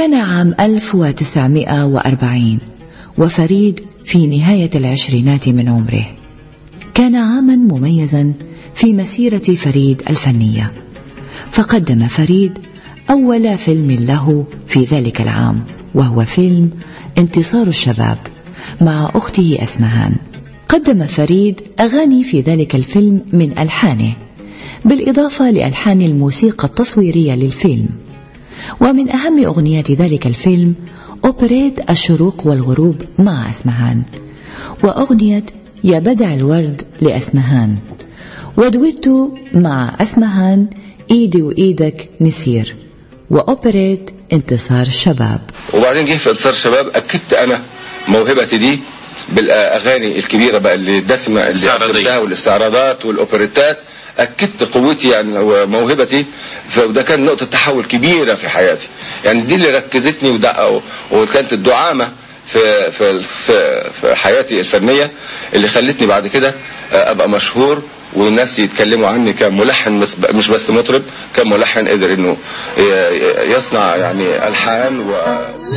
كان عام 1940 وفريد في نهاية العشرينات من عمره كان عاما مميزا في مسيرة فريد الفنية فقدم فريد أول فيلم له في ذلك العام وهو فيلم انتصار الشباب مع أخته أسمهان قدم فريد أغاني في ذلك الفيلم من ألحانه بالإضافة لألحان الموسيقى التصويرية للفيلم ومن أهم أغنيات ذلك الفيلم أوبريت الشروق والغروب مع أسمهان وأغنية يا بدع الورد لأسمهان ودويتو مع أسمهان إيدي وإيدك نسير وأوبريت انتصار الشباب وبعدين جه في انتصار الشباب أكدت أنا موهبتي دي بالاغاني الكبيره بقى اللي الدسمه اللي قدمتها والاستعراضات والاوبريتات اكدت قوتي يعني وموهبتي فده كان نقطه تحول كبيره في حياتي يعني دي اللي ركزتني وكانت الدعامه في في في, في حياتي الفنيه اللي خلتني بعد كده ابقى مشهور والناس يتكلموا عني كملحن مش بس مطرب كملحن قدر انه يصنع يعني الحان و